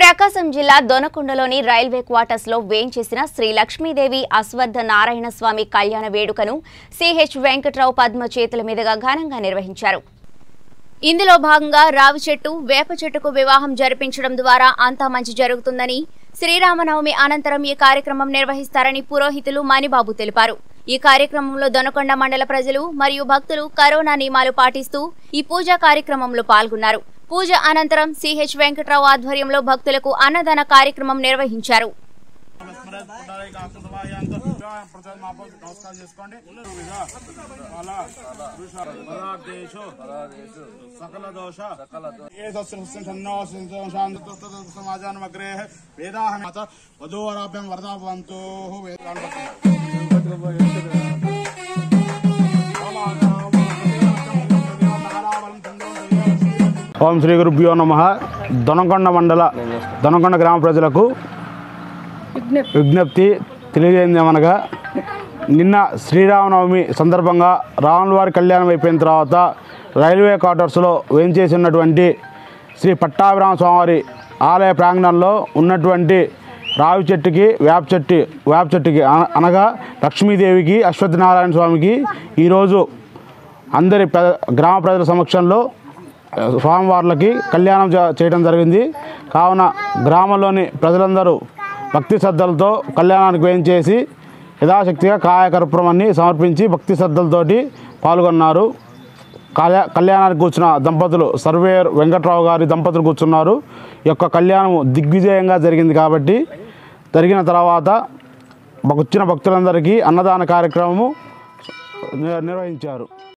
ప్రకాశం జిల్లా దొనకొండలోని railway quarters లో వేంచేసిన శ్రీ లక్ష్మీదేవి అశ్వత్థ నారాయణ స్వామి కళ్యాణ వేడుకను సిహెచ్ వెంకట్రావు పద్మ చేతుల మీదుగా ఘనంగా నిర్వహించారు ఇందులో భాగంగా రావి చెట్టు వేప చెట్టుకు వివాహం జరిపించడం ద్వారా అంతా మంచి జరుగుతుందని శ్రీరామనవమి అనంతరం ఈ కార్యక్రమం నిర్వహిస్తారని పురోహితులు మణిబాబు తెలిపారు ఈ కార్యక్రమంలో దొనకొండ మండల ప్రజలు మరియు భక్తులు కరోనా నియమాలు పాటిస్తూ ఈ పూజా కార్యక్రమంలో పాల్గొన్నారు పూజ అనంతరం సిహెచ్ వెంకట్రావు ఆధ్వర్యంలో భక్తులకు అన్నదాన కార్యక్రమం నిర్వహించారు నమస్కారం చేసుకోండి అలా పదార్థేషు సకల దోష ఏ సన్నో సమాజానమగ్రే వేదాహ వధూవరాభ్యం వరదా భవంతు ఓం శ్రీ గురుభ్యో నమ దొనకొండ మండల దొనకొండ గ్రామ ప్రజలకు విజ్ఞప్తి తెలియజేయంది ఏమనగా నిన్న శ్రీరామనవమి సందర్భంగా రాముల వారి కళ్యాణం అయిపోయిన తర్వాత రైల్వే క్వార్టర్స్లో వేంచేసి ఉన్నటువంటి శ్రీ పట్టాభిరామ స్వామివారి ఆలయ ప్రాంగణంలో ఉన్నటువంటి రావి చెట్టుకి వేప చెట్టు వేప చెట్టుకి అన- అనగా లక్ష్మీదేవికి అశ్వత్థనారాయణ స్వామికి ఈరోజు అందరి పె గ్రామ ప్రజల సమక్షంలో ఆ, స్వామివార్లకి కళ్యాణం చే- చేయడం జరిగింది కావున గ్రామంలోని ప్రజలందరూ భక్తి శ్రద్ధలతో కళ్యాణానికి వేయించేసి యథాశక్తిగా కాయకర్పూరమని సమర్పించి భక్తి శ్రద్ధలతోటి పాల్గొన్నారు కళ్యా కళ్యాణానికి కూర్చున్న దంపతులు సర్వేయర్ వెంకట్రావు గారి దంపతులు కూర్చున్నారు ఈ యొక్క కళ్యాణం దిగ్విజయంగా జరిగింది కాబట్టి జరిగిన తర్వాత వచ్చిన భక్తులందరికీ అన్నదాన కార్యక్రమము ని- నిర్వహించారు